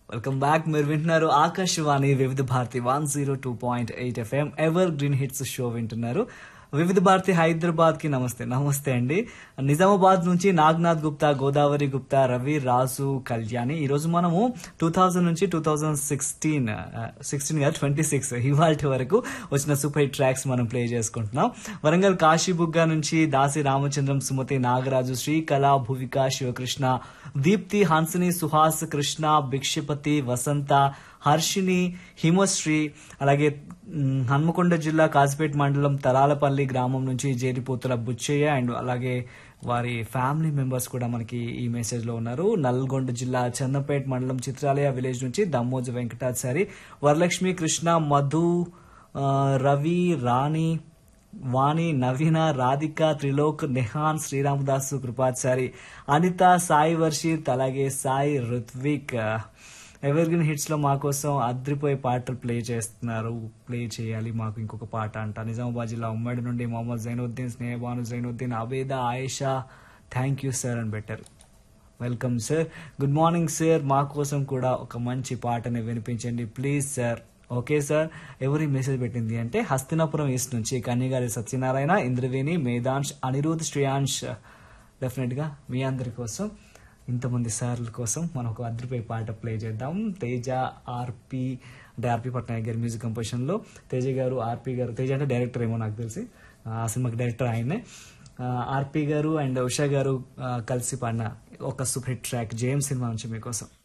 welcome back మీరు వింటున్నారు Akashvani Vividh Bharati one zero two point eight FM evergreen hits show వింటున్నారు వివిధ భారతి హైదరాబాద్ కి నమస్తే నమస్తే అండి నిజామాబాద్ నుంచి నాగ్నాథ్ గుప్తా గోదావరి గుప్తా రవి రాజు కళ్యాణి ఈ రోజు మనము టూ థౌజండ్ నుంచి టూ థౌజండ్ సిక్స్టీన్ సిక్స్టీన్ కాదు ట్వంటీ సిక్స్ ఇవాళ వరకు వచ్చిన సూపర్ హిట్ ట్రాక్స్ మనం ప్లే చేసుకుంటున్నాం వరంగల్ కాశీబుగ్గ నుంచి దాసి రామచంద్రం సుమతి నాగరాజు శ్రీకళ భువిక శివకృష్ణ దీప్తి హన్సిని సుహాస్ కృష్ణ భిక్షపతి వసంత హర్షిని హిమశ్రీ అలాగే మ్, హన్మకొండ జిల్లా కాజిపేట మండలం తలాలపల్లి గ్రామం నుంచి జేరిపోతుల బుచ్చయ్య అండ్ అలాగే వారి ఫ్యామిలీ మెంబర్స్ కూడా మనకి ఈ మెసేజ్ లో ఉన్నారు నల్గొండ జిల్లా చందంపేట మండలం చిత్రాలయ విలేజ్ నుంచి దమ్మోజు వెంకటాచారి వరలక్ష్మి కృష్ణ మధు ఆ, రవి రాణి వాణి నవీన రాధిక త్రిలోక్ నెహాన్ శ్రీరామదాసు కృపాచారి అనిత సాయి వర్షిత్ అలాగే Sai Ruthvik evergreen hits లో మా కోసం అద్రిపోయే పాటలు ప్లే చేస్తున్నారు ప్లే చేయాలి మాకు ఇంకొక పాట అంట నిజామాబాద్ జిల్లా ఉమ్మడి నుండి Mohammed Zainuddin Snehabanu Zainuddin Abeda Ayesha thank you sir అని పెట్టారు welcome sir good morning sir మా కోసం కూడా ఒక మంచి పాటని వినిపించండి ప్లీజ్ సార్ ఓకే సార్ ఎవరి మెసేజ్ పెట్టింది అంటే హస్తినాపురం ఈస్ట్ నుంచి కన్యగారి సత్యనారాయణ ఇంద్రవేణి మేధాంష్ అనిరుద్ శ్రేయాంష్ డెఫినెట్ గా మీ అందరి కోసం ఇంతమంది సార్ల కోసం మనం ఒక అద్దరిపోయి పాట ప్లే చేద్దాం తేజ ఆర్పి అంటే ఆర్పి పట్నాయక్ గారి మ్యూజిక్ కంపోజిషన్ లో తేజ గారు ఆర్పి గారు తేజ అంటే డైరెక్టర్ ఏమో నాకు తెలిసి ఆ సినిమాకి డైరెక్టర్ ఆయనే ఆ, ఆర్పి గారు అండ్ ఉషా గారు ఆ, కలిసి పాడిన ఒక సూపర్ హిట్ ట్రాక్ జేమ్స్ సినిమా నుంచి మీకోసం